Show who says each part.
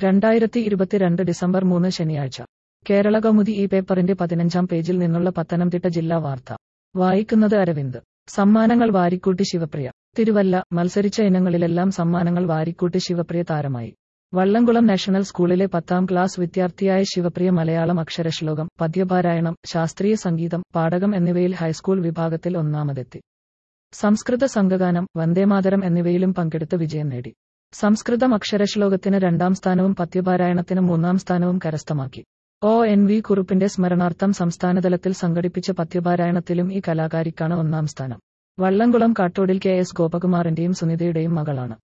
Speaker 1: രണ്ടായിരത്തി ഇരുപത്തിരണ്ട് ഡിസംബർ മൂന്ന് ശനിയാഴ്ച കേരള കൗമുദി ഈ പേപ്പറിന്റെ പതിനഞ്ചാം പേജിൽ നിന്നുള്ള പത്തനംതിട്ട ജില്ലാ വാർത്ത വായിക്കുന്നത് അരവിന്ദ് സമ്മാനങ്ങൾ വാരിക്കൂട്ടി ശിവപ്രിയ തിരുവല്ല മത്സരിച്ച ഇനങ്ങളിലെല്ലാം സമ്മാനങ്ങൾ വാരിക്കൂട്ടി ശിവപ്രിയ താരമായി വള്ളംകുളം നാഷണൽ സ്കൂളിലെ പത്താം ക്ലാസ് വിദ്യാർത്ഥിയായ ശിവപ്രിയ മലയാളം അക്ഷരശ്ലോകം പദ്യപാരായണം ശാസ്ത്രീയ സംഗീതം പാടകം എന്നിവയിൽ ഹൈസ്കൂൾ വിഭാഗത്തിൽ ഒന്നാമതെത്തി സംസ്കൃത സംഘഗാനം വന്ദേമാതരം എന്നിവയിലും പങ്കെടുത്ത് വിജയം നേടി സംസ്കൃതം അക്ഷരശ്ലോകത്തിന് രണ്ടാം സ്ഥാനവും പദ്യപാരായണത്തിന് മൂന്നാം സ്ഥാനവും കരസ്ഥമാക്കി ഒ എൻ വി കുറുപ്പിന്റെ സ്മരണാർത്ഥം സംസ്ഥാനതലത്തിൽ സംഘടിപ്പിച്ച പദ്യപാരായണത്തിലും ഈ കലാകാരിക്കാണ് ഒന്നാം സ്ഥാനം വള്ളംകുളം കാട്ടോടിൽ കെ എസ് ഗോപകുമാറിന്റെയും സുനിതയുടെയും മകളാണ്